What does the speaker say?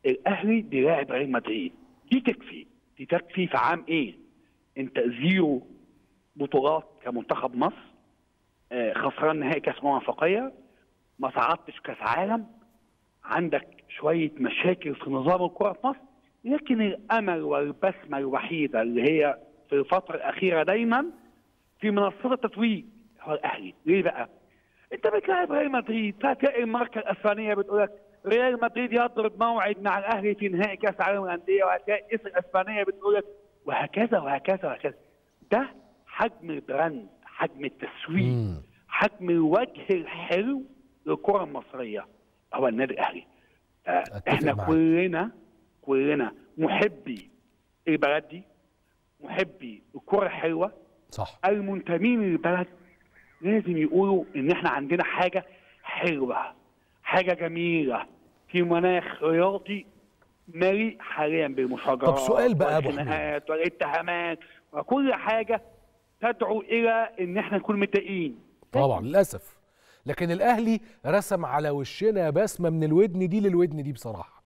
الاهلي بيلاعب ريال مدريد دي تكفي دي تكفي في عام ايه انت زيرو بطولات كمنتخب مصر آه، خسران نهائي كاس امم افريقيه ما صعدتش كاس عالم عندك شويه مشاكل في نظام الكره في مصر لكن الامل والبسمه الوحيده اللي هي في الفتره الاخيره دايما في منصات التتويج هو الاهلي ليه بقى؟ انت بتلاعب ريال مدريد فتلاقي الماركه الاسبانيه بتقول لك ريال مدريد يضرب موعد مع الاهلي في نهائي كاس العالم للانديه وهتلاقي اسم الاسبانيه بتقول لك وهكذا وهكذا وهكذا ده حجم البراند حجم التسويق مم. حجم الوجه الحلو للكره المصريه هو النادي الاهلي آه، أتفق احنا معاك. كلنا كلنا محبي البلد دي محبي الكره الحلوه صح المنتمين للبلد لازم يقولوا ان احنا عندنا حاجه حلوه حاجه جميله في مناخ رياضي مليء حاليا بالمشاجرات طب سؤال بقى يا أبو حميد. والخناقات والاتهامات وكل حاجه تدعو الى ان احنا نكون متضايقين طبعا للاسف لكن الاهلي رسم على وشنا بسمه من الودن دي للودن دي بصراحه